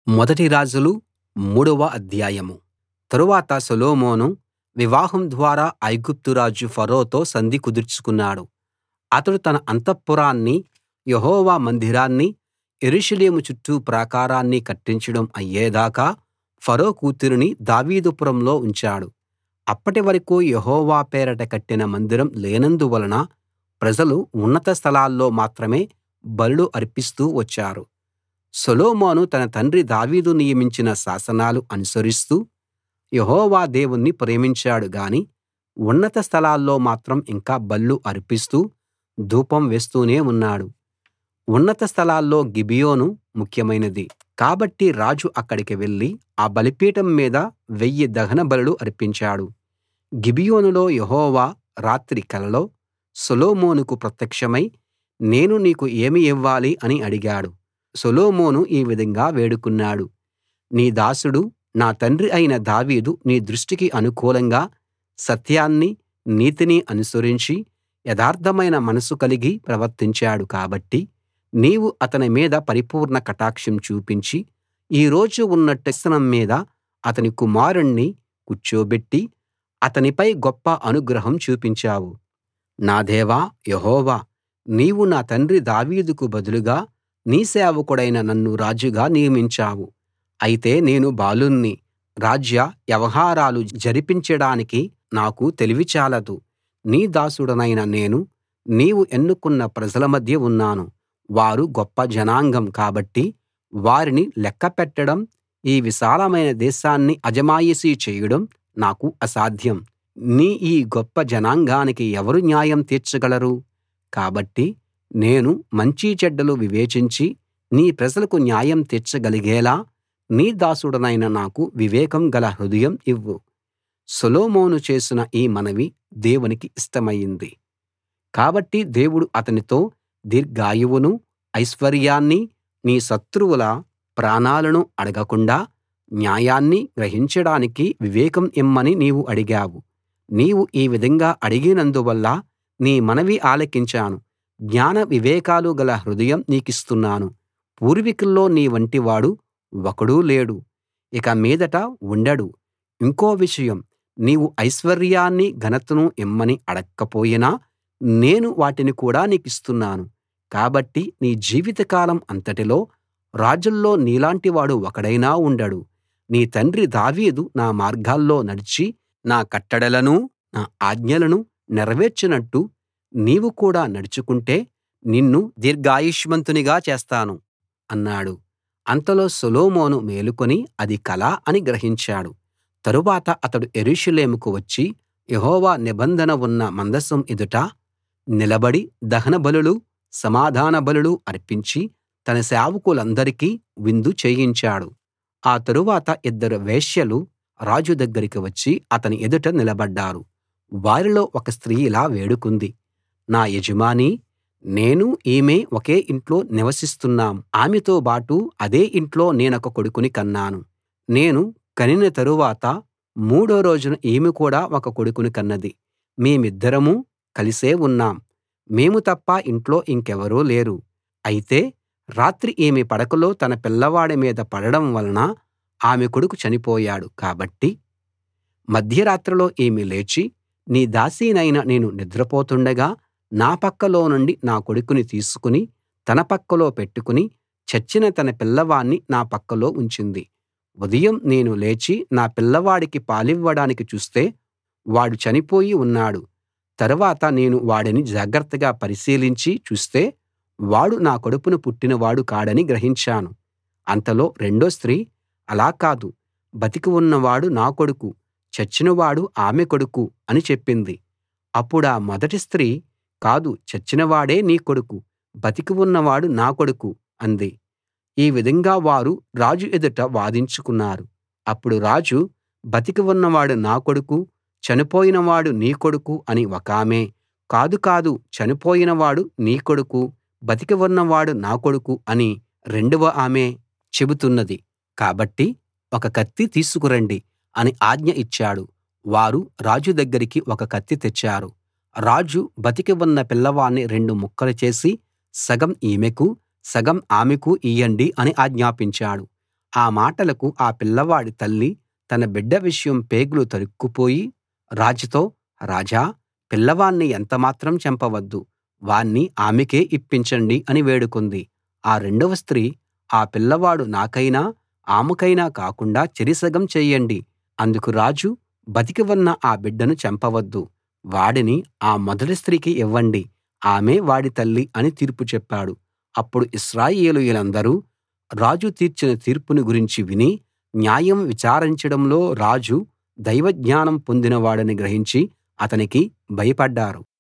మొదటి రాజులు మూడవ అధ్యాయం తరువాత సొలొమోను వివాహం ద్వారా ఐగుప్తు రాజు ఫరోతో సంధి కుదుర్చుకున్నాడు అతడు తన అంతఃపురాన్నీ యెహోవా మందిరాన్నీ యెరూషలేము చుట్టూ ప్రాకారాన్ని కట్టించడం అయ్యేదాకా ఫరో కూతురిని దావీదుపురంలో ఉంచాడు అప్పటి వరకూ యెహోవా పేరట కట్టిన మందిరం లేనందువలన ప్రజలు ఉన్నత స్థలాల్లో మాత్రమే బలులు అర్పిస్తూ వచ్చారు సొలొమోను తన తండ్రి దావీదు నియమించిన శాసనాలు అనుసరిస్తూ యెహోవా దేవుణ్ణి ప్రేమించాడు గాని ఉన్నత స్థలాల్లో మాత్రం ఇంకా బలులు అర్పిస్తూ ధూపం వేస్తూనే ఉన్నాడు ఉన్నత స్థలాల్లో గిబియోను ముఖ్యమైనది కాబట్టి రాజు అక్కడికి వెళ్లి ఆ బలిపీఠం మీద వెయ్యి దహనబలులు అర్పించాడు గిబియోనులో యెహోవా రాత్రి కలలో సొలొమోనుకు ప్రత్యక్షమై నేను నీకు ఏమి ఇవ్వాలి అని అడిగాడు సొలొమోను ఈ విధంగా వేడుకున్నాడు నీ దాసుడు నా తండ్రి అయిన దావీదు నీ దృష్టికి అనుకూలంగా సత్యాన్ని నీతిని అనుసరించి యథార్థమైన మనసు కలిగి ప్రవర్తించాడు కాబట్టి నీవు అతని మీద పరిపూర్ణ కటాక్షం చూపించి ఈ రోజు ఉన్నట్టు సింహాసనం మీద అతని కుమారుణ్ణి కూర్చోబెట్టి అతనిపై గొప్ప అనుగ్రహం చూపించావు నా దేవా యెహోవా నీవు నా తండ్రి దావీదుకు బదులుగా నీ సేవకుడైన నన్ను రాజుగా నియమించావు అయితే నేను బాలుణ్ణి రాజ్య వ్యవహారాలు జరిపించడానికి నాకు తెలివి చాలదు నీ దాసుడనైన నేను నీవు ఎన్నుకున్న ప్రజల మధ్య ఉన్నాను వారు గొప్ప జనాంగం కాబట్టి వారిని లెక్కపెట్టడం ఈ విశాలమైన దేశాన్ని అజమాయిషీ చేయడం నాకు అసాధ్యం నీ ఈ గొప్ప జనాంగానికి ఎవరు న్యాయం తీర్చగలరు కాబట్టి నేను మంచి చెడ్డలు వివేచించి నీ ప్రజలకు న్యాయం తీర్చగలిగేలా నీ దాసుడనైన నాకు వివేకం గల హృదయం ఇవ్వు సొలొమోను చేసిన ఈ మనవి దేవునికి ఇష్టమైంది కాబట్టి దేవుడు అతనితో దీర్ఘాయువునూ ఐశ్వర్యాన్నీ నీ శత్రువుల ప్రాణాలను అడగకుండా న్యాయాన్ని గ్రహించడానికి వివేకం ఇమ్మని నీవు అడిగావు నీవు ఈ విధంగా అడిగినందువల్ల నీ మనవి ఆలకించాను జ్ఞాన వివేకాలు గల హృదయం నీకిస్తున్నాను పూర్వీకుల్లో నీ వంటివాడు ఒకడూ లేడు ఇక మీదట ఉండడు ఇంకో విషయం నీవు ఐశ్వర్యాన్ని ఘనతను ఇమ్మని అడక్కపోయినా నేను వాటిని కూడా నీకిస్తున్నాను కాబట్టి నీ జీవితకాలం అంతటిలో రాజుల్లో నీలాంటి వాడు ఒకడైనా ఉండడు నీ తండ్రి దావీదు నా మార్గాల్లో నడిచి నా కట్టడలనూ నా ఆజ్ఞలను నెరవేర్చినట్టు నీవు కూడా నడుచుకుంటే నిన్ను దీర్ఘాయుష్మంతునిగా చేస్తాను అన్నాడు అంతలో సొలొమోను మేలుకుని అది కల అని గ్రహించాడు తరువాత అతడు యెరూషలేముకు వచ్చి యెహోవా నిబంధన ఉన్న మందసం ఎదుట నిలబడి దహనబలులు సమాధాన బలులు అర్పించి తన సేవకులందరికీ విందు చేయించాడు ఆ తరువాత ఇద్దరు వేశ్యలు రాజు దగ్గరికి వచ్చి అతని ఎదుట నిలబడ్డారు వారిలో ఒక స్త్రీ ఇలా వేడుకుంది నా యజమానీ నేనూ ఈమె ఒకే ఇంట్లో నివసిస్తున్నాం ఆమెతో బాటు అదే ఇంట్లో నేనొక కొడుకుని కన్నాను నేను కనిన తరువాత మూడో రోజున ఈమె కూడా ఒక కొడుకుని కన్నది మేమిద్దరమూ కలిసే ఉన్నాం మేము తప్ప ఇంట్లో ఇంకెవరూ లేరు అయితే రాత్రి ఈమె పడకలో తన పిల్లవాడి మీద పడడం వలన ఆమె కొడుకు చనిపోయాడు కాబట్టి మధ్యరాత్రిలో ఈమె లేచి నీ దాసినైన నేను నిద్రపోతుండగా నా పక్కలో నుండి నా కొడుకుని తీసుకుని తన పక్కలో పెట్టుకుని చచ్చిన తన పిల్లవాణ్ణి నా పక్కలో ఉంచింది ఉదయం నేను లేచి నా పిల్లవాడికి పాలివ్వడానికి చూస్తే వాడు చనిపోయి ఉన్నాడు తరువాత నేను వాడిని జాగ్రత్తగా పరిశీలించి చూస్తే వాడు నా కడుపున పుట్టినవాడు కాడని గ్రహించాను అంతలో రెండో స్త్రీ అలా కాదు బతికి ఉన్నవాడు నా కొడుకు చచ్చినవాడు ఆమె కొడుకు అని చెప్పింది అప్పుడా మొదటి స్త్రీ కాదు చచ్చినవాడే నీ కొడుకు బతికి ఉన్నవాడు నా కొడుకు అంది ఈ విధంగా వారు రాజు ఎదుట వాదించుకున్నారు అప్పుడు రాజు బతికి ఉన్నవాడు నా కొడుకు చనిపోయినవాడు నీ కొడుకు అని ఒకామె కాదు కాదు చనిపోయినవాడు నీ కొడుకు బతికి ఉన్నవాడు నా కొడుకు అని రెండవ ఆమె చెబుతున్నది కాబట్టి ఒక కత్తి తీసుకురండి అని ఆజ్ఞ ఇచ్చాడు వారు రాజు దగ్గరికి ఒక కత్తి తెచ్చారు రాజు బతికి ఉన్న పిల్లవాణ్ణి రెండు ముక్కలు చేసి సగం ఈమెకు సగం ఆమెకు ఇయ్యండి అని ఆజ్ఞాపించాడు ఆ మాటలకు ఆ పిల్లవాడి తల్లి తన బిడ్డ విషయం పేగులు తరుక్కుపోయి రాజుతో రాజా పిల్లవాణ్ణి ఎంతమాత్రం చంపవద్దు వాణ్ణి ఆమెకే ఇప్పించండి అని వేడుకుంది ఆ రెండవ స్త్రీ ఆ పిల్లవాడు నాకైనా ఆమెకైనా కాకుండా చెరిసగం చెయ్యండి అందుకు రాజు బతికి ఉన్న ఆ బిడ్డను చంపవద్దు వాడిని ఆ మొదటి స్త్రీకి ఇవ్వండి ఆమే వాడి తల్లి అని తీర్పు చెప్పాడు అప్పుడు ఇశ్రాయేలీయులందరూ రాజు తీర్చిన తీర్పుని గురించి విని న్యాయం విచారించడంలో రాజు దైవజ్ఞానం పొందినవాడని గ్రహించి అతనికి భయపడ్డారు